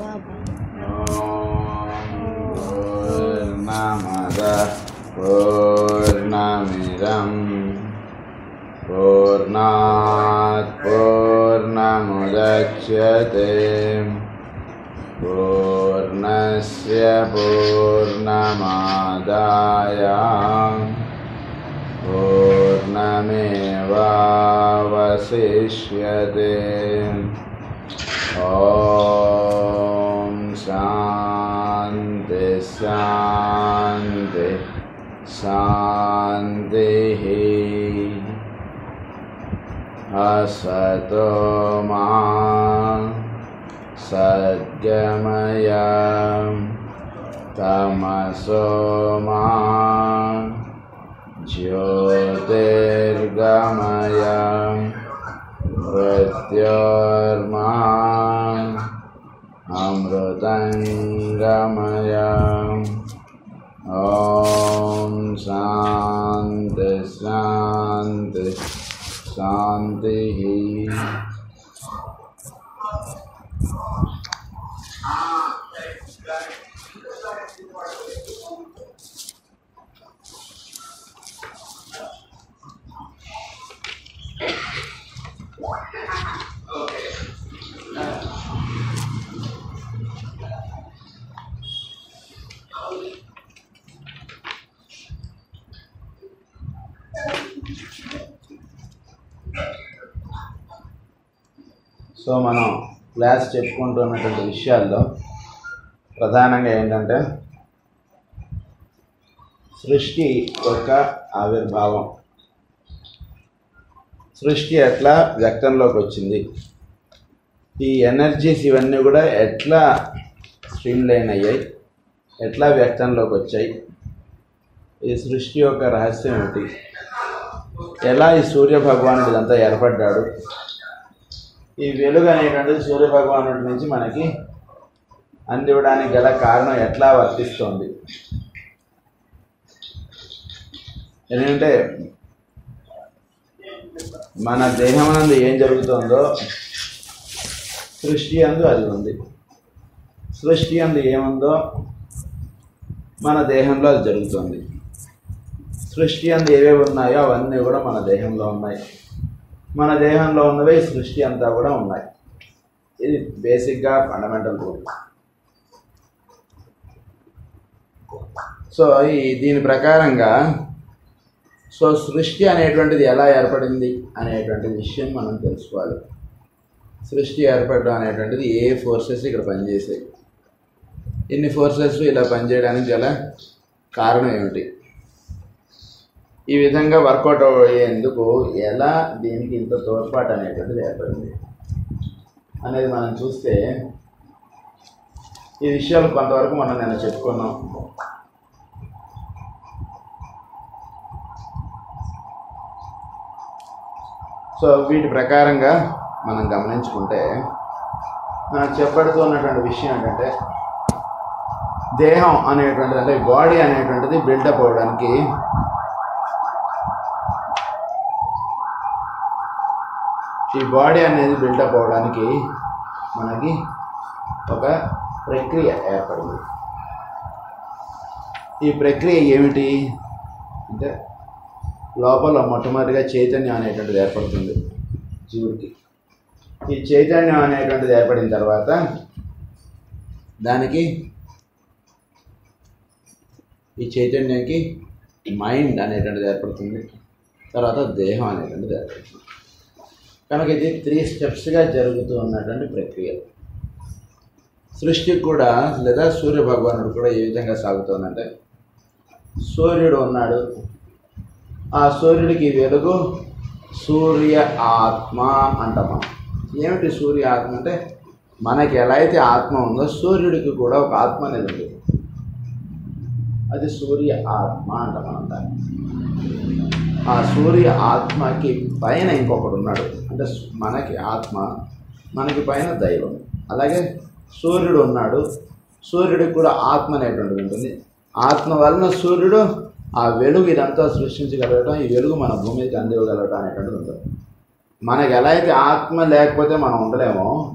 पूर्णमदः पूर्णमिदं पूर्णात् पूर्णमुदच्यते पूर्णस्य पूर्णमादाय पूर्णमेवावशिष्यते ॐ शान्ति शान्ति शान्तिः असतो मा सद्गमय तमसो मा ज्योतिर्गमय मृत्योर्मा अमृतङ्गमय ॐ शान्ति शान्ति शान्तिः సో మనం క్లాస్ చెప్పుకుంటున్నటువంటి విషయాల్లో ప్రధానంగా ఏంటంటే సృష్టి యొక్క ఆవిర్భావం సృష్టి ఎట్లా వ్యక్తంలోకి వచ్చింది ఈ ఎనర్జీస్ ఇవన్నీ కూడా ఎట్లా స్ట్రీమ్ లైన్ అయ్యాయి ఎట్లా వ్యక్తంలోకి వచ్చాయి ఈ సృష్టి యొక్క రహస్యం ఏమిటి ఎలా ఈ సూర్య భగవానుడు ఇదంతా ఏర్పడ్డాడు ఈ వెలుగు అనేటువంటిది సూర్య భగవానుడి నుంచి మనకి అందివ్వడానికి గల కారణం ఎట్లా వర్తిస్తోంది ఎందుకంటే మన దేహమునందు ఏం జరుగుతుందో సృష్టి అందు అది ఉంది సృష్టి అందు ఏముందో మన దేహంలో అది జరుగుతుంది సృష్టి అందు ఏవేవి ఉన్నాయో అవన్నీ కూడా మన దేహంలో ఉన్నాయి మన దేహంలో ఉన్నవే ఈ సృష్టి అంతా కూడా ఉన్నాయి ఇది బేసిక్గా ఫండమెంటల్ రూల్ సో ఈ దీని ప్రకారంగా సో సృష్టి అనేటువంటిది ఎలా ఏర్పడింది అనేటువంటి విషయం మనం తెలుసుకోవాలి సృష్టి ఏర్పడడం అనేటువంటిది ఏ ఫోర్సెస్ ఇక్కడ పనిచేసాయి ఇన్ని ఫోర్సెస్ ఇలా పనిచేయడానికి గల కారణం ఏమిటి ఈ విధంగా వర్కౌట్ అయ్యేందుకు ఎలా దీనికి ఇంత తోడ్పాటు అనేటువంటిది ఏర్పడింది అనేది మనం చూస్తే ఈ విషయాలు కొంతవరకు మనం నేను చెప్పుకున్నాం సో వీటి ప్రకారంగా మనం గమనించుకుంటే మనకు చెప్పబడుతున్నటువంటి విషయం ఏంటంటే దేహం అనేటువంటిది అంటే బాడీ అనేటువంటిది బిల్డప్ అవ్వడానికి ఈ బాడీ అనేది బిల్డప్ అవ్వడానికి మనకి ఒక ప్రక్రియ ఏర్పడింది ఈ ప్రక్రియ ఏమిటి అంటే లోపల మొట్టమొదటిగా చైతన్యం అనేటువంటిది ఏర్పడుతుంది జీవుడికి ఈ చైతన్యం అనేటువంటిది ఏర్పడిన తర్వాత దానికి ఈ చైతన్యానికి మైండ్ అనేటువంటిది ఏర్పడుతుంది తర్వాత దేహం అనేటువంటిది ఏర్పడుతుంది కనుక ఇది త్రీ స్టెప్స్గా జరుగుతూ ఉన్నటువంటి ప్రక్రియ సృష్టికి కూడా లేదా సూర్య భగవానుడు కూడా ఏ విధంగా సాగుతుందంటే సూర్యుడు ఉన్నాడు ఆ సూర్యుడికి వెలుగు సూర్య ఆత్మ అంటాం మనం ఏమిటి సూర్య ఆత్మ అంటే మనకి ఎలా అయితే ఆత్మ ఉందో సూర్యుడికి కూడా ఒక ఆత్మ అనేది ఉంది అది సూర్య ఆత్మ అంటాం మనం దాన్ని ఆ సూర్య ఆత్మకి పైన ఇంకొకడు ఉన్నాడు అంటే మనకి ఆత్మ మనకి పైన దైవం అలాగే సూర్యుడు ఉన్నాడు సూర్యుడికి కూడా ఆత్మ అనేటువంటిది ఉంటుంది ఆత్మ వలన సూర్యుడు ఆ వెలుగు ఇదంతా సృష్టించగలగటం ఈ వెలుగు మన భూమికి అందివ్వగలగటం అనేటువంటిది ఉంటుంది మనకి ఎలా అయితే ఆత్మ లేకపోతే మనం ఉండలేమో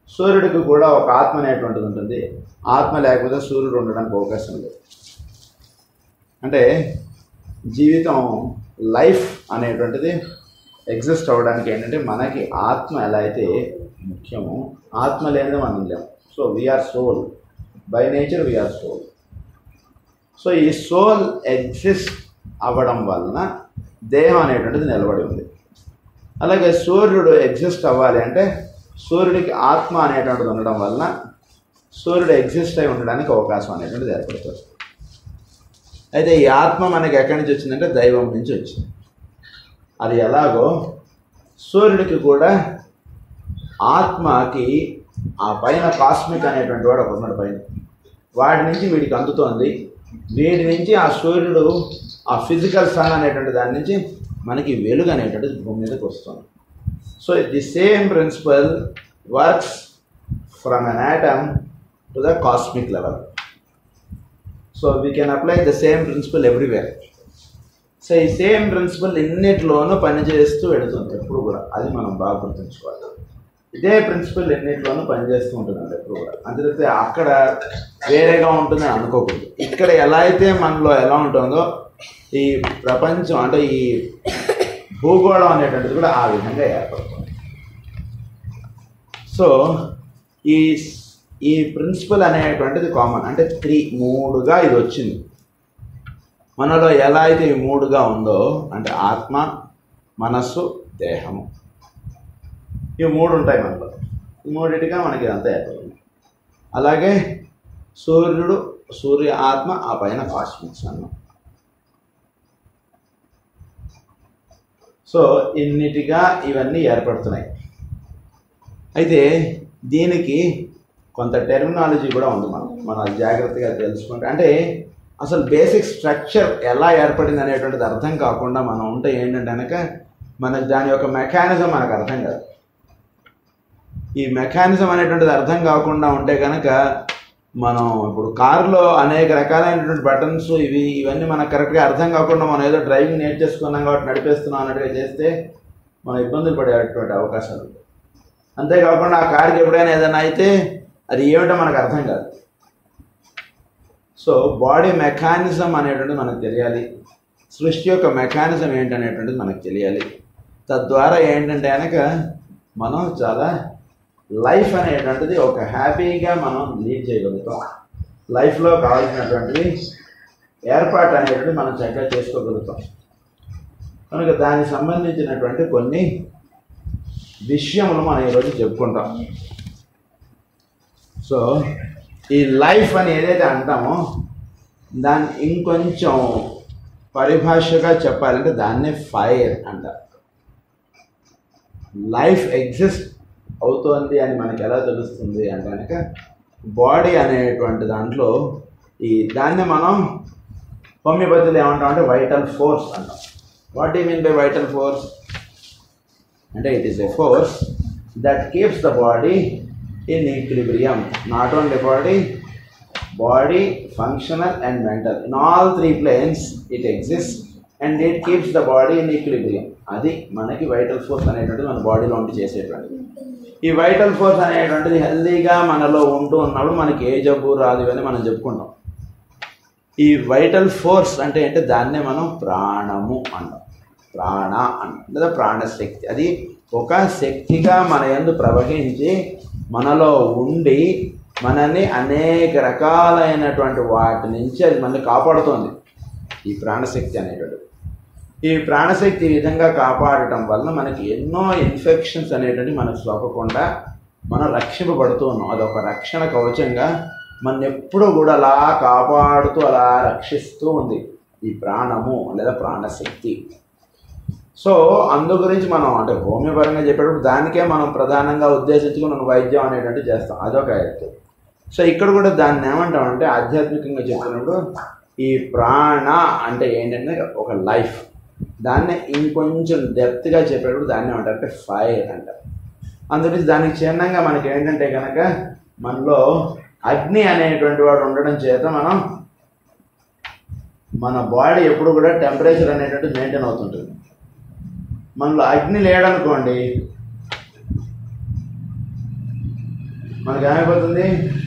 సూర్యుడికి కూడా ఒక ఆత్మ అనేటువంటిది ఉంటుంది ఆత్మ లేకపోతే సూర్యుడు ఉండడానికి అవకాశం లేదు అంటే జీవితం లైఫ్ అనేటువంటిది ఎగ్జిస్ట్ అవ్వడానికి ఏంటంటే మనకి ఆత్మ ఎలా అయితే ముఖ్యమో ఆత్మ లేనిదే మనం లేము so we're soul by nature we're soul so ఈ సోల్ ఎగ్జిస్ట్ అవ్వడం వలన దేహం అనేటువంటిది నిలబడి ఉంది అలాగే సూర్యుడు ఎగ్జిస్ట్ అవ్వాలి అంటే సూర్యుడికి ఆత్మ అనేటువంటిది ఉండడం వలన సూర్యుడు ఎగ్జిస్ట్ అయి ఉండడానికి అవకాశం అనేటువంటిది ఏర్పడుతుంది అయితే ఈ ఆత్మ మనకి ఎక్కడి నుంచి వచ్చిందంటే దైవం నుంచి వచ్చింది అది ఎలాగో సూర్యుడికి కూడా ఆత్మకి ఆ పైన కాస్మిక్ అనేటువంటి వాడు ఒక ఉన్నాడు పైన వాడి నుంచి వీడికి అందుతోంది వీడి నుంచి ఆ సూర్యుడు ఆ ఫిజికల్ సన్ అనేటువంటి దాని నుంచి మనకి వెలుగు అనేటువంటిది భూమి మీదకి వస్తుంది so the same principle works from an atom to the cosmic level so we can apply the same principle everywhere so ఈ సేమ్ ప్రిన్సిపల్ ఎన్నిటిలోనూ పనిచేస్తూ వెళుతుంది ఎప్పుడు కూడా అది మనం బాగా గుర్తుంచుకోవాలి ఇదే ప్రిన్సిపల్ ఎన్నిటిలోనూ పనిచేస్తూ ఉంటుందండి ఎప్పుడు కూడా అంతే అక్కడ వేరేగా ఉంటుందని అనుకోకూడదు ఇక్కడ ఎలా అయితే మనలో ఎలా ఉంటుందో ఈ ప్రపంచం అంటే ఈ భూగోళం అనేటువంటిది కూడా ఆ విధంగా ఏర్పడుతుంది సో ఈ ఈ ప్రిన్సిపల్ అనేటువంటిది కామన్ అంటే త్రీ మూడుగా ఇది వచ్చింది మనలో ఎలా అయితే ఈ మూడుగా ఉందో అంటే ఆత్మ మనస్సు దేహము ఈ మూడు ఉంటాయి మనలో ఈ మూడిటిగా మనకి ఇదంతా ఏర్పడింది అలాగే సూర్యుడు సూర్య ఆత్మ ఆ పైన కాస్మిక్స్ అన్నాం సో ఇన్నిటిగా ఇవన్నీ ఏర్పడుతున్నాయి అయితే దీనికి కొంత టెర్మినాలజీ కూడా ఉంది మనం మనం అది జాగ్రత్తగా తెలుసుకుంటే అంటే అసలు బేసిక్ స్ట్రక్చర్ ఎలా ఏర్పడింది అనేటువంటిది అర్థం కాకుండా మనం ఉంటే ఏంటంటే కనుక మనకు దాని యొక్క మెకానిజం మనకు అర్థం కాదు ఈ మెకానిజం అనేటువంటిది అర్థం కాకుండా ఉంటే కనుక మనం ఇప్పుడు కారులో అనేక రకాలైనటువంటి బటన్స్ ఇవి ఇవన్నీ మనకు కరెక్ట్గా అర్థం కాకుండా మనం ఏదో డ్రైవింగ్ నేర్చేసుకున్నాం కాబట్టి నడిపేస్తున్నాం అన్నట్టుగా చేస్తే మనం ఇబ్బందులు పడేటువంటి అవకాశాలు ఉంటాయి అంతేకాకుండా ఆ కార్కి ఎప్పుడైనా ఏదైనా అయితే అది ఏమిటో మనకు అర్థం కాదు సో బాడీ మెకానిజం అనేటువంటిది మనకు తెలియాలి సృష్టి యొక్క మెకానిజం ఏంటనేటువంటిది మనకు తెలియాలి తద్వారా ఏంటంటే కనుక మనం చాలా లైఫ్ అనేటువంటిది ఒక హ్యాపీగా మనం లీడ్ చేయగలుగుతాం లైఫ్లో కావాల్సినటువంటిది ఏర్పాటు అనేటువంటిది మనం చక్కగా చేసుకోగలుగుతాం కనుక దానికి సంబంధించినటువంటి కొన్ని విషయములు మనం ఈరోజు చెప్పుకుంటాం సో ఈ లైఫ్ అని ఏదైతే అంటామో దాన్ని ఇంకొంచెం పరిభాషగా చెప్పాలంటే దాన్నే ఫైర్ అంటారు లైఫ్ ఎగ్జిస్ట్ అవుతోంది అని మనకి ఎలా తెలుస్తుంది అంటే కనుక బాడీ అనేటువంటి దాంట్లో ఈ దాన్ని మనం హోమియోపతిలో ఏమంటాం అంటే వైటల్ ఫోర్స్ అంటాం what you mean by vital force అంటే it is a force that keeps the body in equilibrium not only body body functional and mental in all three planes it exist and it keeps the body in equilibrium అది మనకి vital force అనేటువంటిది మన బాడీలో ఉండి చేసేటువంటిది ఈ vital force అనేటువంటిది హెల్దీగా మనలో ఉంటూ ఉన్నప్పుడు మనకి ఏ జబ్బు రాదు ఇవన్నీ మనం చెప్పుకుంటాం ఈ వైటల్ ఫోర్స్ అంటే ఏంటంటే దాన్నే మనం ప్రాణము అంటాం ప్రాణ అంటాం లేదా ప్రాణశక్తి అది ఒక శక్తిగా మన యందు ప్రవహించి మనలో ఉండి మనల్ని అనేక రకాలైనటువంటి వాటి నుంచి అది మనల్ని కాపాడుతోంది ఈ ప్రాణశక్తి అనేటువంటిది ఈ ప్రాణశక్తి ఈ విధంగా కాపాడటం వలన మనకి ఎన్నో ఇన్ఫెక్షన్స్ అనేటువంటి మనకు సోకకుండా మనం రక్షింపబడుతూ ఉన్నాం అదొక రక్షణ కవచంగా మన ఎప్పుడూ కూడా అలా కాపాడుతూ అలా రక్షిస్తూ ఉంది ఈ ప్రాణము లేదా ప్రాణశక్తి సో అందు గురించి మనం అంటే హోమియోపరంగా చెప్పేటప్పుడు దానికే మనం ప్రధానంగా ఉద్దేశించుకుని మనం వైద్యం అనేటువంటి చేస్తాం అదొక ఎత్తు సో ఇక్కడ కూడా దాన్ని ఏమంటామంటే ఆధ్యాత్మికంగా చెప్పినప్పుడు ఈ ప్రాణ అంటే ఏంటంటే ఒక లైఫ్ దాన్ని ఇంకొంచెం డెప్త్గా చెప్పేటప్పుడు దాన్ని ఏమంటారు అంటే ఫైర్ అంటారు అందుకని దానికి చిహ్నంగా మనకి ఏంటంటే కనుక మనలో అగ్ని అనేటువంటి వాడు ఉండడం చేత మనం మన బాడీ ఎప్పుడు కూడా టెంపరేచర్ అనేటువంటిది మెయింటైన్ అవుతుంటుంది మనలో అగ్ని లేడనుకోండి మనకి ఏమైపోతుంది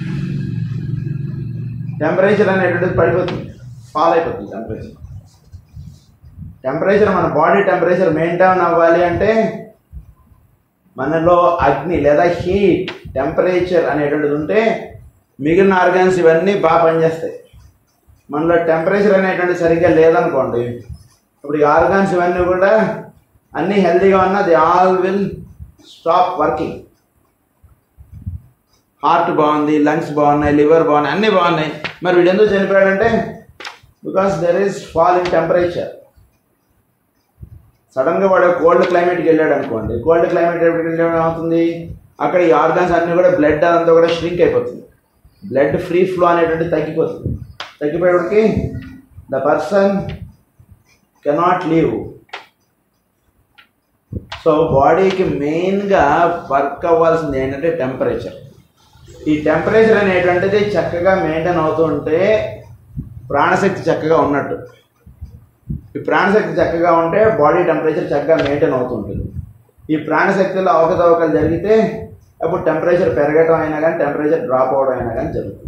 టెంపరేచర్ అనేటువంటిది పడిపోతుంది ఫాల్ అయిపోతుంది టెంపరేచర్ టెంపరేచర్ మన బాడీ టెంపరేచర్ మెయింటైన్ అవ్వాలి అంటే మనలో అగ్ని లేదా హీట్ టెంపరేచర్ అనేటువంటిది ఉంటే మిగిలిన ఆర్గాన్స్ ఇవన్నీ బాగా పనిచేస్తాయి మనలో టెంపరేచర్ అనేటువంటి సరిగ్గా లేదనుకోండి ఇప్పుడు ఈ ఆర్గాన్స్ ఇవన్నీ కూడా అన్నీ హెల్తీగా ఉన్నా the all will stop working heart బాగుంది లంగ్స్ బాగున్నాయి లివర్ బాగున్నాయి అన్నీ బాగున్నాయి మరి వీడు ఎందుకు చనిపోయాడంటే because there is fall in temperature సడన్గా వాడు కోల్డ్ క్లైమేట్కి వెళ్ళాడు అనుకోండి కోల్డ్ క్లైమేట్ ఎప్పటికి వెళ్ళడం ఏమవుతుంది అక్కడ ఈ ఆర్గాన్స్ అన్నీ కూడా బ్లడ్ అంతా కూడా ష్రింక్ అయిపోతుంది బ్లడ్ ఫ్రీ ఫ్లో అనేటువంటి తగ్గిపోతుంది తగ్గిపోయేటికి the person cannot leave so బాడీకి మెయిన్గా వర్క్ అవ్వాల్సింది ఏంటంటే టెంపరేచర్ ఈ టెంపరేచర్ అనేటువంటిది చక్కగా మెయింటైన్ అవుతూ ఉంటే ప్రాణశక్తి చక్కగా ఉన్నట్టు ఈ ప్రాణశక్తి చక్కగా ఉంటే బాడీ టెంపరేచర్ చక్కగా మెయింటైన్ అవుతుంటుంది ఈ ప్రాణశక్తిలో అవకతవకలు జరిగితే అప్పుడు టెంపరేచర్ పెరగటం అయినా కానీ టెంపరేచర్ డ్రాప్ అవడం అయినా కానీ జరుగుతుంది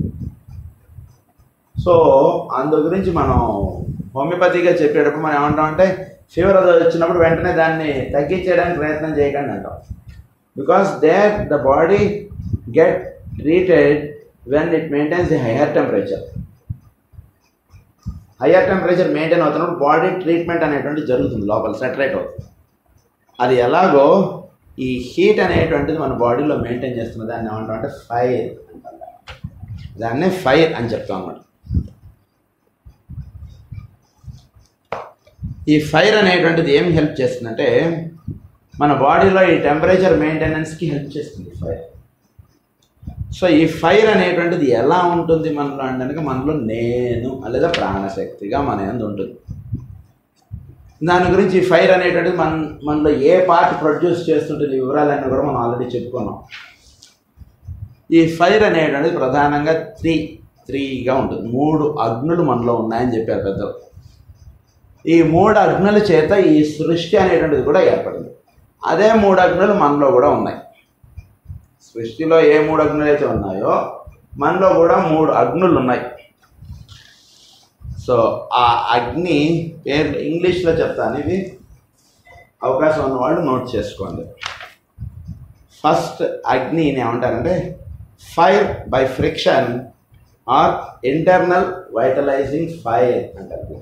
సో అందు గురించి మనం హోమియోపతిగా చెప్పేటప్పుడు మనం ఏమంటామంటే ఫీవర్ అది వచ్చినప్పుడు వెంటనే దాన్ని తగ్గించేయడానికి ప్రయత్నం చేయకండి అంటాం because there the body get treated when it maintains the higher temperature higher temperature maintain అవుతున్నప్పుడు బాడీ ట్రీట్మెంట్ అనేటువంటి జరుగుతుంది లోపల సెటరేట్ అవుతుంది అది ఎలాగో ఈ హీట్ అనేటువంటిది మన బాడీలో మెయింటైన్ చేస్తున్న దాన్ని ఏమంటాం అంటే ఫైర్ అంటాం దాన్నే ఫైర్ అని చెప్తాం అన్నమాట ఈ ఫైర్ అనేటువంటిది ఏం హెల్ప్ చేస్తుందంటే మన బాడీలో ఈ టెంపరేచర్ మెయింటెనెన్స్కి హెల్ప్ చేస్తుంది ఫైర్ సో ఈ ఫైర్ అనేటువంటిది ఎలా ఉంటుంది మనలో అంటే మనలో నేను లేదా ప్రాణశక్తిగా మన ఎందు ఉంటుంది దాని గురించి ఈ ఫైర్ అనేటువంటిది మన మనలో ఏ పార్ట్ ప్రొడ్యూస్ చేస్తుంటుంది ఈ వివరాలన్నీ కూడా మనం ఆల్రెడీ చెప్పుకున్నాం ఈ ఫైర్ అనేటువంటిది ప్రధానంగా త్రీ త్రీగా ఉంటుంది మూడు అగ్నులు మనలో ఉన్నాయని చెప్పారు పెద్దలు ఈ మూడు అగ్నుల చేత ఈ సృష్టి అనేటువంటిది కూడా ఏర్పడింది అదే మూడు అగ్నులు మనలో కూడా ఉన్నాయి సృష్టిలో ఏ మూడు అగ్నులు అయితే ఉన్నాయో మనలో కూడా మూడు అగ్నులు ఉన్నాయి సో ఆ అగ్ని పేర్లు ఇంగ్లీష్లో చెప్తాను ఇది అవకాశం ఉన్న వాళ్ళు నోట్ చేసుకోండి ఫస్ట్ అగ్నిని ఏమంటారంటే fire by friction or internal vitalising fire అంటారు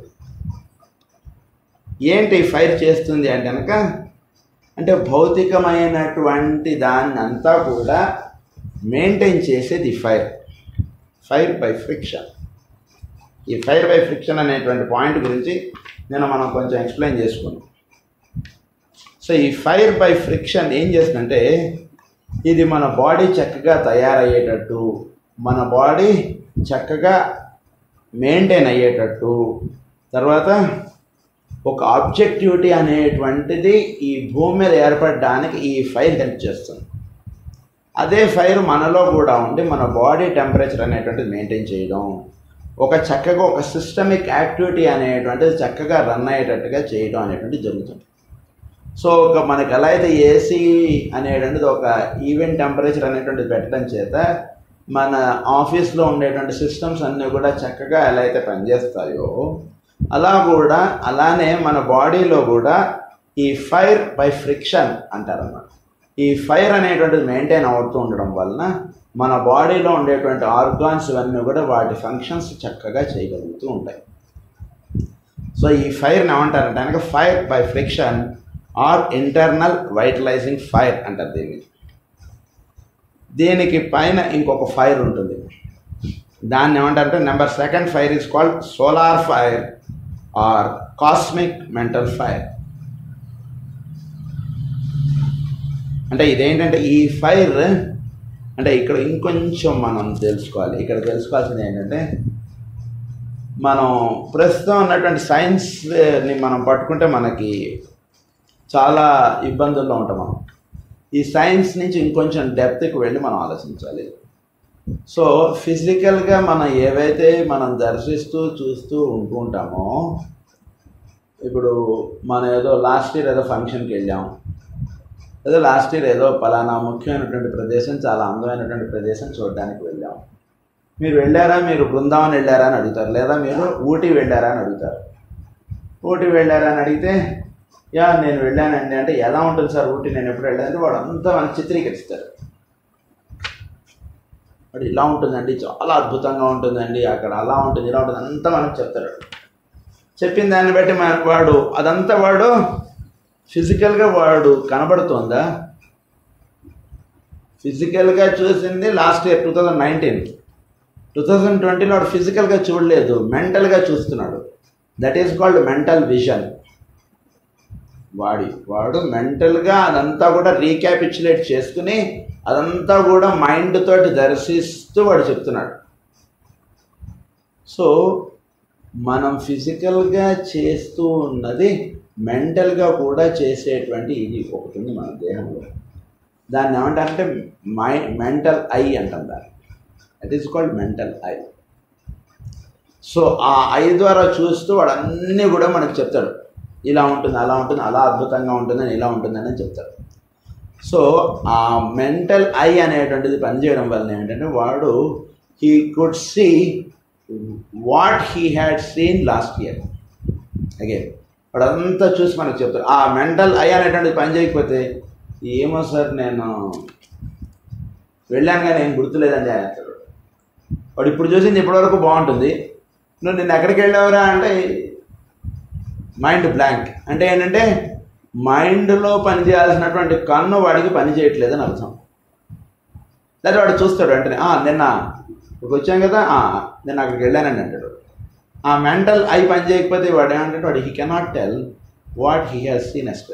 ఏంటి ఫైర్ చేస్తుంది అంటే కనుక అంటే భౌతికమైనటువంటి దాన్ని అంతా కూడా మెయింటైన్ చేసేది ఫైర్ ఫైర్ బై ఫ్రిక్షన్ ఈ ఫైర్ బై ఫ్రిక్షన్ అనేటువంటి పాయింట్ గురించి నేను మనం కొంచెం ఎక్స్ప్లెయిన్ చేసుకున్నాం సో ఈ ఫైర్ బై ఫ్రిక్షన్ ఏం చేస్తుందంటే ఇది మన బాడీ చక్కగా తయారయ్యేటట్టు మన బాడీ చక్కగా మెయింటైన్ అయ్యేటట్టు తర్వాత ఒక ఆబ్జెక్టివిటీ అనేటువంటిది ఈ భూమి మీద ఏర్పడడానికి ఈ ఫైర్ హెల్ప్ చేస్తుంది అదే ఫైర్ మనలో కూడా ఉండి మన బాడీ టెంపరేచర్ అనేటువంటిది మెయింటైన్ చేయడం ఒక చక్కగా ఒక సిస్టమిక్ యాక్టివిటీ అనేటువంటిది చక్కగా రన్ అయ్యేటట్టుగా చేయడం అనేటువంటిది జరుగుతుంది సో ఒక మనకి ఎలా అయితే ఏసీ అనేటువంటిది ఒక ఈవెంట్ టెంపరేచర్ అనేటువంటిది పెట్టడం చేత మన ఆఫీస్లో ఉండేటువంటి సిస్టమ్స్ అన్నీ కూడా చక్కగా ఎలా అయితే పనిచేస్తాయో అలా కూడా అలానే మన బాడీలో కూడా ఈ ఫైర్ బై ఫ్రిక్షన్ అంటారన్నమాట ఈ ఫైర్ అనేటువంటిది మెయింటైన్ అవుతూ ఉండడం వలన మన బాడీలో ఉండేటువంటి ఆర్గాన్స్ ఇవన్నీ కూడా వాటి ఫంక్షన్స్ చక్కగా చేయగలుగుతూ ఉంటాయి సో ఈ ఫైర్ని ఏమంటారంటే కనుక fire by friction or internal vitalising fire అంటారు దీన్ని దీనికి పైన ఇంకొక ఫైర్ ఉంటుంది దాన్ని ఏమంటారంటే number second fire is called solar fire or cosmic mental fire అంటే ఇదేంటంటే ఈ ఫైర్ అంటే ఇక్కడ ఇంకొంచెం మనం తెలుసుకోవాలి ఇక్కడ తెలుసుకోవాల్సింది ఏంటంటే మనం ప్రస్తుతం ఉన్నటువంటి సైన్స్ని మనం పట్టుకుంటే మనకి చాలా ఇబ్బందుల్లో ఉంటాం మనం ఈ సైన్స్ నుంచి ఇంకొంచెం డెప్త్కి వెళ్ళి మనం ఆలోచించాలి సో ఫిజికల్గా మనం ఏవైతే మనం దర్శిస్తూ చూస్తూ ఉంటూ ఉంటామో ఇప్పుడు మనం ఏదో లాస్ట్ ఇయర్ ఏదో ఫంక్షన్కి వెళ్ళాం ఏదో లాస్ట్ ఇయర్ ఏదో పలానా ముఖ్యమైనటువంటి ప్రదేశం చాలా అందమైనటువంటి ప్రదేశం చూడడానికి వెళ్ళాం మీరు వెళ్ళారా మీరు బృందావన్ వెళ్ళారా అని అడుగుతారు లేదా మీరు ఊటీ వెళ్ళారా అని అడుగుతారు ఊటీ వెళ్ళారా అని అడిగితే యా నేను వెళ్ళానండి అంటే ఎలా ఉంటుంది సార్ ఊటీ నేను ఎప్పుడు వెళ్ళానంటే వాడు అంతా మనకు చిత్రీకరిస్తారు వాడు ఇలా ఉంటుందండి చాలా అద్భుతంగా ఉంటుందండి అక్కడ అలా ఉంటుంది ఇలా ఉంటుంది అంతా మనకు చెప్తాడు చెప్పిన దాన్ని బట్టి మన వాడు అదంతా వాడు ఫిజికల్గా వాడు కనబడుతోందా ఫిజికల్గా చూసింది last year two thousand nineteen two thousand ట్వంటీలో వాడు ఫిజికల్గా చూడలేదు మెంటల్గా చూస్తున్నాడు that is called mental vision వాడి వాడు మెంటల్గా అదంతా కూడా రీక్యాపిచులేట్ చేసుకుని అదంతా కూడా మైండ్ తోటి దర్శిస్తూ వాడు చెప్తున్నాడు సో మనం ఫిజికల్గా చేస్తూ ఉన్నది మెంటల్గా కూడా చేసేటువంటి ఇది ఒకటి ఉంది మన దేహంలో దాన్ని ఏమంటారంటే మై మెంటల్ ఐ అంటాం దాన్ని that is called mental eye so ఆ ఐ ద్వారా చూస్తూ వాడు అన్నీ కూడా మనకు చెప్తాడు ఇలా ఉంటుంది అలా ఉంటుంది అలా అద్భుతంగా ఉంటుందని ఇలా ఉంటుందని చెప్తాడు సో ఆ మెంటల్ ఐ అనేటువంటిది పనిచేయడం వల్ల ఏంటంటే వాడు he could see what he had seen last year again వాడు అంతా చూసి మనకు చెప్తాడు ఆ మెంటల్ ఐ అనేటువంటిది పని చేయకపోతే ఏమో సార్ నేను వెళ్ళాను కానీ ఏం గుర్తులేదండి ఆయన అంటాడు వాడు ఇప్పుడు చూసింది ఇప్పటివరకు బాగుంటుంది నువ్వు నిన్న ఎక్కడికి వెళ్ళావురా అంటే మైండ్ బ్లాంక్ అంటే ఏంటంటే మైండ్లో పనిచేయాల్సినటువంటి కన్ను వాడికి పని చేయట్లేదని అర్థం లేదా వాడు చూస్తాడు వెంటనే "ఆ, నిన్న ఇక్కడికి వచ్చాం కదా "ఆ, నేను అక్కడికి వెళ్ళానండి అంటాడు ఆ మెంటల్ ఐ పని చేయకపోతే వాడు ఏమంటాడు వాడు he cannot tell what he has seen ఎస్టే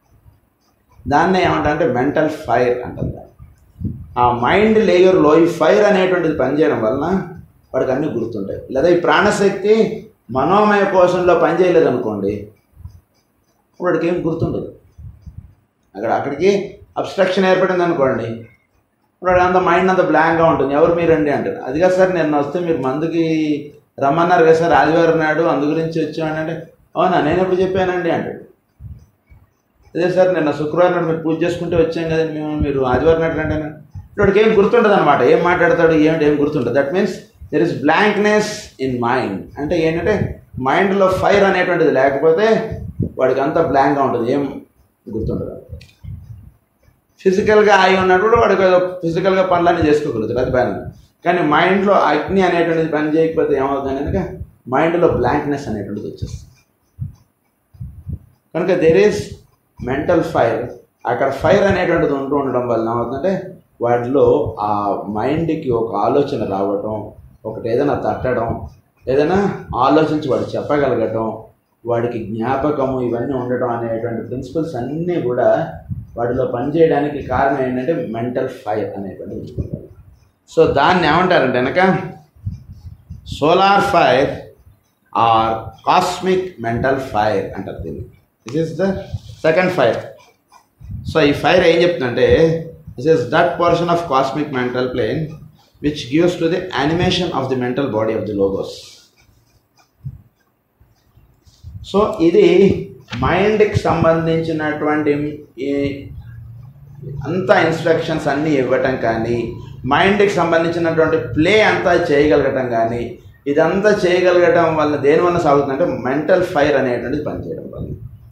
దాన్నే ఏమంటారంటే మెంటల్ ఫైర్ అంటారు దాన్ని. ఆ మైండ్ లేయర్లో ఈ ఫైర్ అనేటువంటిది పనిచేయడం వలన వాడికి అన్నీ గుర్తుంటాయి లేదా ఈ ప్రాణశక్తి మనోమయ కోశంలో పనిచేయలేదు అనుకోండి వాడికి ఏం గుర్తుండదు అక్కడ అక్కడికి అబ్స్ట్రక్షన్ ఏర్పడింది అనుకోండి వాడు అంత మైండ్ అంత బ్లాంక్గా ఉంటుంది ఎవరు మీరండి అంటారు అది కాదు సార్ నిన్న వస్తే మీరు మందుకి రమ్మన్నారు కదా సార్ ఆదివారం నాడు అందు గురించి వచ్చామని అంటే అవునా నేను ఎప్పుడు చెప్పానండి అంటాడు అదే సార్ నిన్న శుక్రవారం నాడు మీరు పూజ చేసుకుంటే వచ్చాం కదా మేము మీరు ఆదివారం నాడు రండి అని వాడికి ఏం గుర్తుండదు అనమాట ఏం మాట్లాడతాడు ఏమిటి ఏం గుర్తుంటుంది that means there is blankness in mind అంటే ఏంటంటే మైండ్లో ఫైర్ అనేటువంటిది లేకపోతే వాడికి అంతా బ్లాంక్గా ఉంటుంది ఏం గుర్తుండదు ఫిజికల్గా ఆయి ఉన్నప్పుడు వాడికి ఏదో ఫిజికల్గా పనులన్నీ చేసుకోగలుగుతాడు అది బాగా కానీ మైండ్లో అగ్ని అనేటువంటిది పని చేయకపోతే ఏమవుతుంది కనుక మైండ్లో బ్లాంక్నెస్ అనేటువంటిది వచ్చేస్తుంది కనుక దెర్ ఈస్ మెంటల్ ఫైర్ అక్కడ ఫైర్ అనేటువంటిది ఉంటూ ఉండడం వల్ల ఏమవుతుందంటే వాటిలో ఆ మైండ్కి ఒక ఆలోచన రావటం ఒకటి ఏదైనా తట్టడం ఏదైనా ఆలోచించి వాడు చెప్పగలగటం వాడికి జ్ఞాపకము ఇవన్నీ ఉండటం అనేటువంటి ప్రిన్సిపల్స్ అన్నీ కూడా వాటిలో పనిచేయడానికి కారణం ఏంటంటే మెంటల్ ఫైర్ అనేటువంటిది ఉంచుకుంటారు సో దాన్ని ఏమంటారంటే వెనక solar fire or cosmic mental fire అంటారు దీన్ని this is the second fire so ఈ ఫైర్ ఏం చెప్తుందంటే this is that portion of cosmic mental plane which gives to the animation of the mental body of the logos so ఇది మైండ్కి సంబంధించినటువంటి ఈ అంతా ఇన్స్ట్రక్షన్స్ అన్నీ ఇవ్వటం కానీ మైండ్కి సంబంధించినటువంటి ప్లే అంతా చేయగలగటం కానీ ఇదంతా చేయగలగటం వల్ల దేని వల్ల సాగుతుందంటే మెంటల్ ఫైర్ అనేటువంటిది పనిచేయడం వల్ల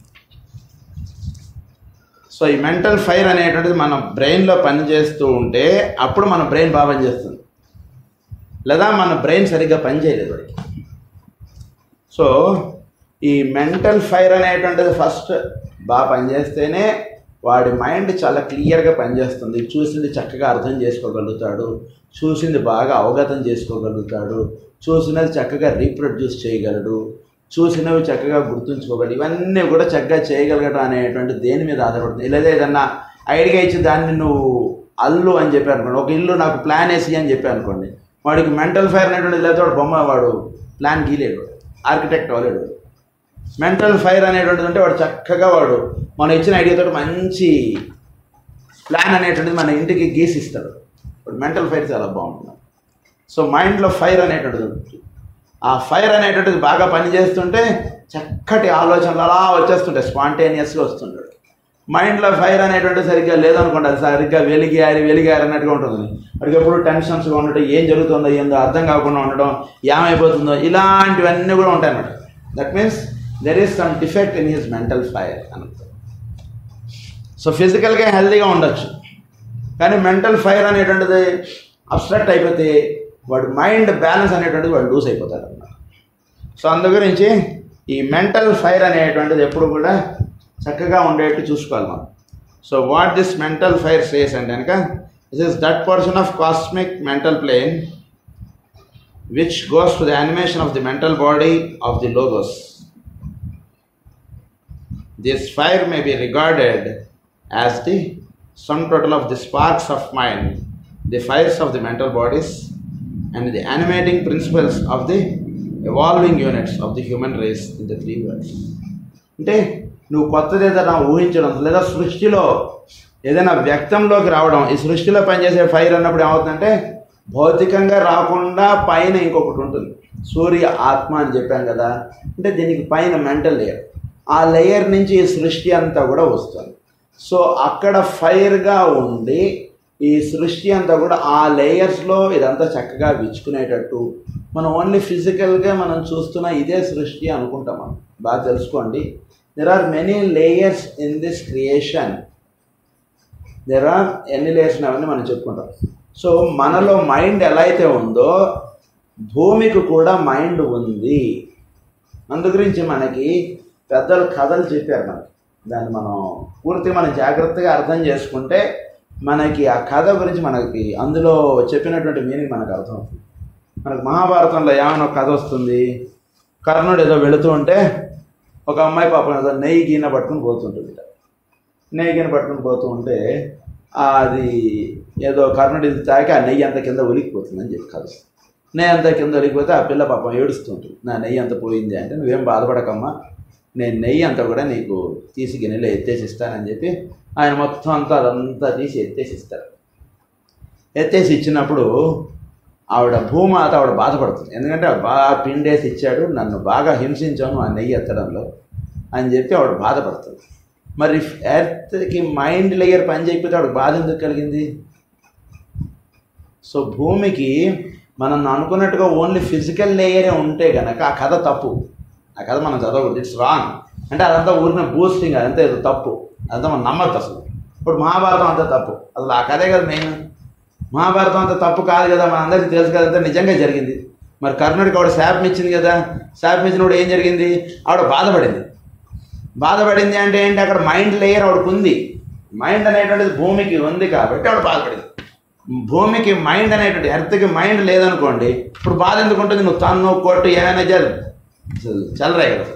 సో ఈ మెంటల్ ఫైర్ అనేటువంటిది మన బ్రెయిన్లో పనిచేస్తూ ఉంటే అప్పుడు మన బ్రెయిన్ బాగా పనిచేస్తుంది లేదా మన బ్రెయిన్ సరిగ్గా పనిచేయలేదు వాడికి సో ఈ మెంటల్ ఫైర్ అనేటువంటిది ఫస్ట్ బాగా పనిచేస్తేనే వాడి మైండ్ చాలా క్లియర్గా పనిచేస్తుంది చూసింది చక్కగా అర్థం చేసుకోగలుగుతాడు చూసింది బాగా అవగతం చేసుకోగలుగుతాడు చూసినది చక్కగా రీప్రొడ్యూస్ చేయగలడు చూసినవి చక్కగా గుర్తుంచుకోగలడు ఇవన్నీ కూడా చక్కగా చేయగలగడం అనేటువంటి దేని మీద ఆధారపడుతుంది లేదా ఏదన్నా ఐడియా ఇచ్చి దాన్ని నువ్వు అల్లు అని చెప్పి అనుకోండి ఒక ఇల్లు నాకు ప్లాన్ వేసి అని చెప్పి అనుకోండి వాడికి మెంటల్ ఫైర్ అనేటువంటిది లేదా వాడు బొమ్మ వాడు ప్లాన్ గీలేడు ఆర్కిటెక్ట్ అవ్వలేడు మెంటల్ ఫైర్ అనేటువంటిది అంటే వాడు చక్కగా వాడు మనం ఇచ్చిన ఐడియాతో మంచి ప్లాన్ అనేటువంటిది మన ఇంటికి గీసిస్తాడు వాడు మెంటల్ ఫైర్ చాలా బాగుంటుంది సో మైండ్లో ఫైర్ అనేటువంటిది ఉంటుంది ఆ ఫైర్ అనేటువంటిది బాగా పనిచేస్తుంటే చక్కటి ఆలోచనలు అలా వచ్చేస్తుంటాయి స్పాంటేనియస్గా వస్తుంటాడు మైండ్లో ఫైర్ అనేటువంటి సరిగ్గా లేదనుకోండి అది సరిగ్గా వెలిగారి వెలిగారి అన్నట్టుగా ఉంటుంది వాడికి ఎప్పుడు టెన్షన్స్గా ఉండటం ఏం జరుగుతుందో ఏందో అర్థం కాకుండా ఉండడం ఏమైపోతుందో ఇలాంటివన్నీ కూడా ఉంటాయి అన్నమాట that means there is some defect in his mental fire అన్నట్టు సో ఫిజికల్గా హెల్తీగా ఉండొచ్చు కానీ మెంటల్ ఫైర్ అనేటువంటిది అబ్స్ట్రాక్ట్ అయిపోతే వాడు మైండ్ బ్యాలెన్స్ అనేటువంటిది వాడు లూజ్ అయిపోతాడు అన్నమాట సో అందు గురించి ఈ మెంటల్ ఫైర్ అనేటువంటిది ఎప్పుడు కూడా చక్కగా ఉండేట్టు చూసుకోవాలి మనం so what this mental fire says అంటే కనుక this is that person of cosmic mental plane which goes to the animation of the mental body of the logos This fire may be regarded as the sum total of the sparks of mind, the fires of the mental bodies, and the animating principles of the evolving units of the human race in the three worlds. అంటే నువ్వు కొత్తది ఏదైనా ఊహించడం లేదా సృష్టిలో ఏదైనా వ్యక్తంలోకి రావడం ఈ సృష్టిలో పనిచేసే ఫైర్ అన్నప్పుడు ఏమవుతుందంటే భౌతికంగా రాకుండా పైన ఇంకొకటి ఉంటుంది సూర్య ఆత్మ అని చెప్పాం కదా అంటే దీనికి పైన మెంటల్ లేయర్ ఆ లేయర్ నుంచి ఈ సృష్టి అంతా కూడా వస్తుంది సో అక్కడ ఫైర్గా ఉండి ఈ సృష్టి అంతా కూడా ఆ లేయర్స్లో ఇదంతా చక్కగా విచ్చుకునేటట్టు మనం ఓన్లీ ఫిజికల్గా మనం చూస్తున్న ఇదే సృష్టి అనుకుంటాం మనం బాగా తెలుసుకోండి there are many layers in this creation there are ఎన్ని లేయర్స్ అవన్నీ మనం చెప్పుకుంటాం సో మనలో మైండ్ ఎలా అయితే ఉందో భూమికి కూడా మైండ్ ఉంది అందు గురించి మనకి పెద్దలు కథలు చెప్పారు మనకి దాన్ని మనం పూర్తి మనం జాగ్రత్తగా అర్థం చేసుకుంటే మనకి ఆ కథ గురించి మనకి అందులో చెప్పినటువంటి మీనింగ్ మనకు అర్థమవుతుంది మనకు మహాభారతంలో ఏమైనా ఒక కథ వస్తుంది కర్ణుడు ఏదో వెళుతూ ఉంటే ఒక అమ్మాయి పాపం ఏదో నెయ్యి గిన్నె పట్టుకుని పోతుంటుంది నెయ్యి గిన్నె పట్టుకుని పోతూ ఉంటే అది ఏదో కర్ణుడు ఇది తాకి ఆ నెయ్యి అంత కింద ఒలికిపోతుందని చెప్పి కథ నెయ్యి అంతా కింద ఒలికిపోతే ఆ పిల్ల పాపం ఏడుస్తుంటుంది నా నెయ్యి అంత పోయింది అంటే నువ్వేం బాధపడకమ్మా నేను నెయ్యి అంతా కూడా నీకు తీసి గిన్నెలో ఎత్తేసి ఇస్తానని చెప్పి ఆయన మొత్తం అంతా అదంతా తీసి ఎత్తేసి ఇస్తారు ఎత్తేసి ఇచ్చినప్పుడు ఆవిడ భూమాత ఆవిడ బాధపడుతుంది ఎందుకంటే ఆవిడ బాగా పిండేసి ఇచ్చాడు నన్ను బాగా హింసించాను ఆ నెయ్యి ఎత్తడంలో అని చెప్పి ఆవిడ బాధపడుతుంది మరి ఎర్త్కి మైండ్ లేయర్ పని చేయకపోతే ఆవిడ బాధ ఎందుకు కలిగింది సో భూమికి మనం అనుకున్నట్టుగా ఓన్లీ ఫిజికల్ లేయరే ఉంటే కనుక ఆ కథ తప్పు ఆ కథ మనం చదవకూడదు ఇట్స్ రాంగ్ అంటే అదంతా ఊరిన బూస్టింగ్ అదంతా ఏదో తప్పు అదంతా మనం నమ్మద్దు అసలు ఇప్పుడు మహాభారతం అంతా తప్పు అసలు ఆ కథే కదా మెయిన్ మహాభారతం అంత తప్పు కాదు కదా మన అందరికీ తెలుసు కదా అంతా నిజంగా జరిగింది మరి కర్ణుడికి ఆవిడ శాపం ఇచ్చింది కదా శాపం ఇచ్చినప్పుడు ఏం జరిగింది ఆవిడ బాధపడింది బాధపడింది అంటే ఏంటి అక్కడ మైండ్ లేయర్ ఆవిడకు ఉంది మైండ్ అనేటువంటిది భూమికి ఉంది కాబట్టి ఆవిడ బాధపడింది భూమికి మైండ్ అనేటువంటి ఎర్త్కి మైండ్ లేదనుకోండి ఇప్పుడు బాధ ఎందుకు ఉంటుంది నువ్వు తన్ను కొట్టు ఏమైనా చల్ చల్లరాయి కదా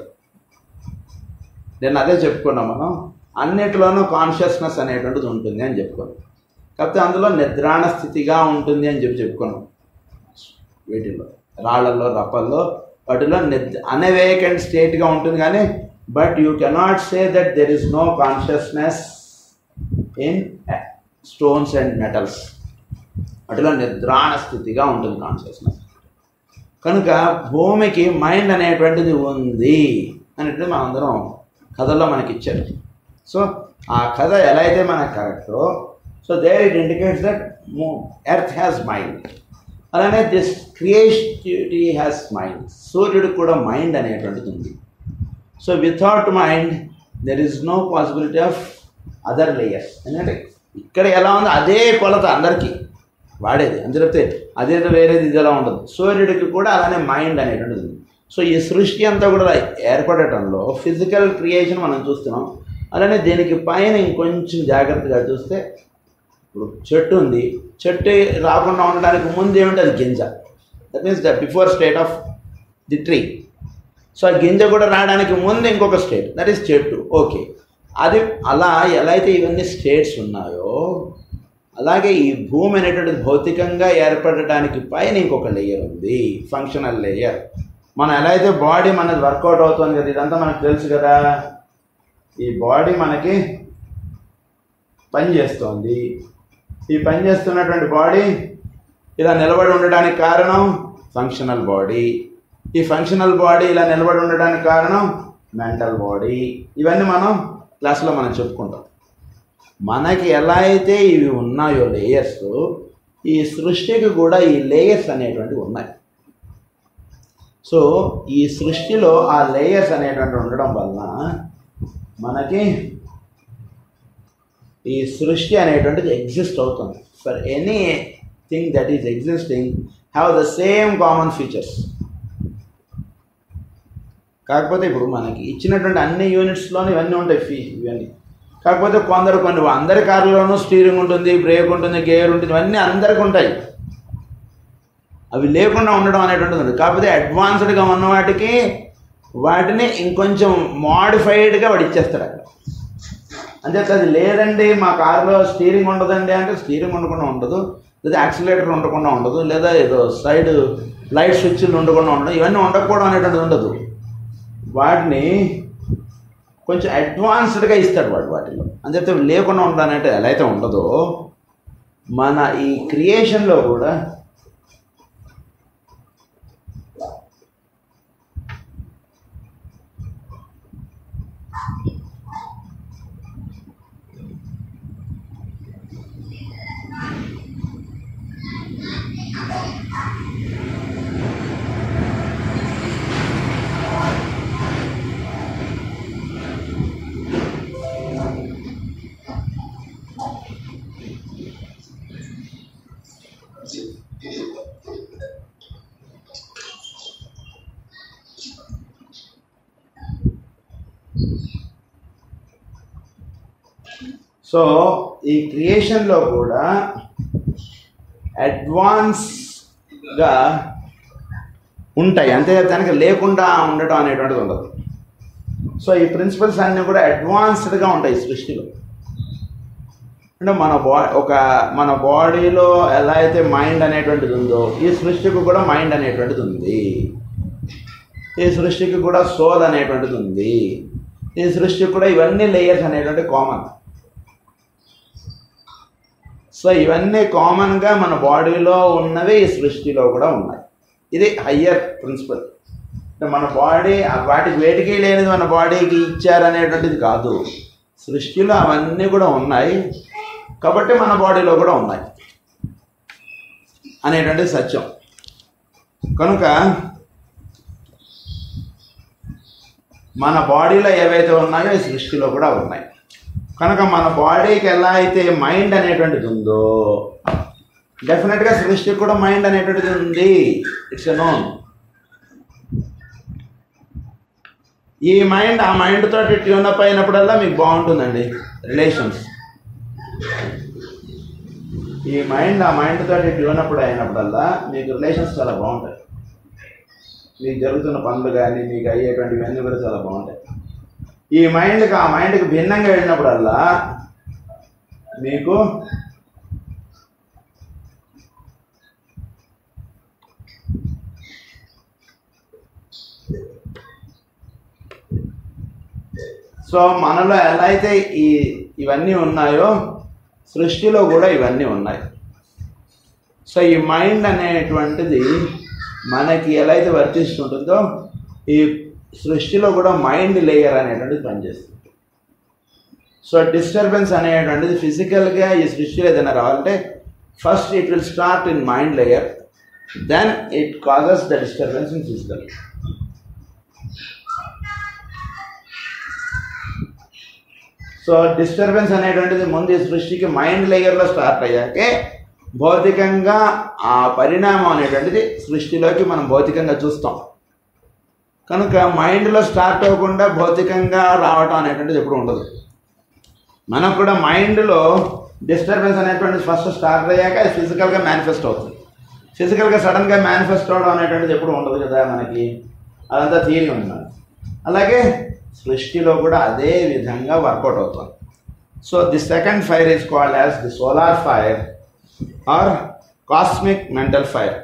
నేను అదే చెప్పుకున్నాం మనం అన్నిటిలోనూ కాన్షియస్నెస్ అనేటువంటిది ఉంటుంది అని చెప్పుకున్నాం కాకపోతే అందులో నిద్రాణ స్థితిగా ఉంటుంది అని చెప్పి చెప్పుకున్నాం వీటిల్లో రాళ్లలో రప్పల్లో వాటిలో నిద్ర అన్వేకెంట్ స్టేట్గా ఉంటుంది కానీ but you cannot say that there is no consciousness in stones and metals వాటిలో నిద్రాణ స్థితిగా ఉంటుంది కాన్షియస్నెస్ కనుక భూమికి మైండ్ అనేటువంటిది ఉంది అనేటువంటిది మనందరం కథల్లో మనకి ఇచ్చారు సో ఆ కథ ఎలా అయితే మనకు కరెక్టో so there it indicates that earth has mind అలానే దిస్ క్రియేటివిటీ హ్యాస్ మైండ్ సూర్యుడికి కూడా మైండ్ అనేటువంటిది ఉంది so without mind there is no possibility of other layers ఎందుకంటే ఇక్కడ ఎలా ఉందో అదే కొలత అందరికీ వాడేది అని చెప్తే అదేదో వేరేది ఇది ఎలా ఉండదు సూర్యుడికి కూడా అలానే మైండ్ అనేటువంటిది ఉంది సో ఈ సృష్టి అంతా కూడా ఏర్పడటంలో ఫిజికల్ క్రియేషన్ మనం చూస్తున్నాం అలానే దీనికి పైన ఇంకొంచెం జాగ్రత్తగా చూస్తే ఇప్పుడు చెట్టు ఉంది చెట్టు రాకుండా ఉండడానికి ముందు ఏమిటి అది గింజ that means the before state of the tree so ఆ గింజ కూడా రావడానికి ముందు ఇంకొక స్టేట్ దట్ ఈస్ చెట్టు ఓకే అది అలా ఎలా అయితే ఇవన్నీ స్టేట్స్ ఉన్నాయో అలాగే ఈ భూమి అనేటువంటిది భౌతికంగా ఏర్పడటానికి పైన ఇంకొక లేయర్ ఉంది ఫంక్షనల్ లేయర్ మనం ఎలా అయితే బాడీ మనది వర్కౌట్ అవుతుంది కదా ఇదంతా మనకు తెలుసు కదా ఈ బాడీ మనకి పని చేస్తోంది ఈ పని చేస్తున్నటువంటి బాడీ ఇలా నిలబడి ఉండడానికి కారణం ఫంక్షనల్ బాడీ ఈ ఫంక్షనల్ బాడీ ఇలా నిలబడి ఉండడానికి కారణం మెంటల్ బాడీ ఇవన్నీ మనం క్లాస్లో మనం చెప్పుకుంటాం మనకి ఎలా అయితే ఇవి ఉన్నాయో లేయర్స్ ఈ సృష్టికి కూడా ఈ లేయర్స్ అనేటువంటివి ఉన్నాయి సో ఈ సృష్టిలో ఆ లేయర్స్ అనేటువంటి ఉండడం వలన మనకి ఈ సృష్టి అనేటువంటిది ఎగ్జిస్ట్ అవుతుంది for anything that is existing have the same common features కాకపోతే ఇప్పుడు మనకి ఇచ్చినటువంటి అన్ని యూనిట్స్లోనే ఇవన్నీ ఉంటాయి ఫీ ఇవన్నీ కాకపోతే కొందరు కొన్ని అందరి కార్లోనూ స్టీరింగ్ ఉంటుంది బ్రేక్ ఉంటుంది గేర్ ఉంటుంది ఇవన్నీ అందరికి ఉంటాయి అవి లేకుండా ఉండడం అనేటువంటిది ఉంది కాకపోతే అడ్వాన్స్డ్గా ఉన్న వాటికి వాటిని ఇంకొంచెం మోడిఫైడ్గా వాడు ఇచ్చేస్తాడు అక్కడ అంతే అది లేదండి మా కారులో స్టీరింగ్ ఉండదండి అంటే స్టీరింగ్ ఉండకుండా ఉండదు లేదా యాక్సిలేటర్ ఉండకుండా ఉండదు లేదా ఏదో సైడ్ లైట్ స్విచ్లు ఉండకుండా ఉండదు ఇవన్నీ ఉండకపోవడం అనేటువంటిది ఉండదు వాటిని కొంచెం అడ్వాన్స్డ్గా ఇస్తాడు వాడు వాటిలో అంతే లేకుండా ఉండడానికి ఎలా అయితే ఉండదో మన ఈ క్రియేషన్లో కూడా సో ఈ క్రియేషన్లో కూడా అడ్వాన్స్గా ఉంటాయి అంతే దానికి లేకుండా ఉండటం అనేటువంటిది ఉండదు సో ఈ ప్రిన్సిపల్స్ అన్నీ కూడా అడ్వాన్స్డ్గా ఉంటాయి సృష్టిలో అంటే మన బా ఒక మన బాడీలో ఎలా అయితే మైండ్ అనేటువంటిది ఉందో ఈ సృష్టికి కూడా మైండ్ అనేటువంటిది ఉంది ఈ సృష్టికి కూడా సోల్ అనేటువంటిది ఉంది ఈ సృష్టికి కూడా ఇవన్నీ లేయర్స్ అనేటువంటి కామన్ సో ఇవన్నీ కామన్గా మన బాడీలో ఉన్నవి ఈ సృష్టిలో కూడా ఉన్నాయి ఇది హయ్యర్ ప్రిన్సిపల్ అంటే మన బాడీ వాటికి వేటికి లేనిది మన బాడీకి ఇచ్చారనేటువంటిది కాదు సృష్టిలో అవన్నీ కూడా ఉన్నాయి కాబట్టి మన బాడీలో కూడా ఉన్నాయి అనేటువంటిది సత్యం కనుక మన బాడీలో ఏవైతే ఉన్నాయో ఈ సృష్టిలో కూడా ఉన్నాయి కనుక మన బాడీకి ఎలా అయితే మైండ్ అనేటువంటిది ఉందో డెఫినెట్గా సృష్టికి కూడా మైండ్ అనేటువంటిది ఉంది ఇట్స్ ఎ నోన్ ఈ మైండ్ ఆ మైండ్ తోటి ట్యూన్ అప్ అయినప్పుడల్లా మీకు బాగుంటుందండి రిలేషన్స్ ఈ మైండ్ ఆ మైండ్ తోటి ట్యూన్ అప్పుడు అయినప్పుడల్లా మీకు రిలేషన్స్ చాలా బాగుంటాయి మీకు జరుగుతున్న పనులు కానీ మీకు అయ్యేటువంటివన్నీ కూడా చాలా బాగుంటాయి ఈ మైండ్కి ఆ మైండ్కి భిన్నంగా వెళ్ళినప్పుడల్లా మీకు సో మనలో ఎలా అయితే ఈ ఇవన్నీ ఉన్నాయో సృష్టిలో కూడా ఇవన్నీ ఉన్నాయి సో ఈ మైండ్ అనేటువంటిది మనకి ఎలా అయితే వర్తిస్తుంటుందో ఈ సృష్టిలో కూడా మైండ్ లేయర్ అనేటువంటిది పనిచేస్తుంది సో డిస్టర్బెన్స్ అనేటువంటిది ఫిజికల్గా ఈ సృష్టిలో ఏదైనా రావాలంటే first it will start in mind layer then it causes the disturbance in physical so disturbance అనేటువంటిది ముందు ఈ సృష్టికి మైండ్ లేయర్లో స్టార్ట్ అయ్యాకే భౌతికంగా ఆ పరిణామం అనేటువంటిది సృష్టిలోకి మనం భౌతికంగా చూస్తాం కనుక మైండ్లో స్టార్ట్ అవ్వకుండా భౌతికంగా రావటం అనేటువంటిది ఎప్పుడు ఉండదు మనకు కూడా మైండ్లో డిస్టర్బెన్స్ అనేటువంటిది ఫస్ట్ స్టార్ట్ అయ్యాక అది ఫిజికల్గా మేనిఫెస్ట్ అవుతుంది ఫిజికల్గా సడన్గా మేనిఫెస్ట్ అవడం అనేటువంటిది ఎప్పుడు ఉండదు కదా మనకి అదంతా థియరీ ఉంది అలాగే సృష్టిలో కూడా అదే విధంగా వర్కౌట్ అవుతుంది so the second fire is called as the solar fire or cosmic mental fire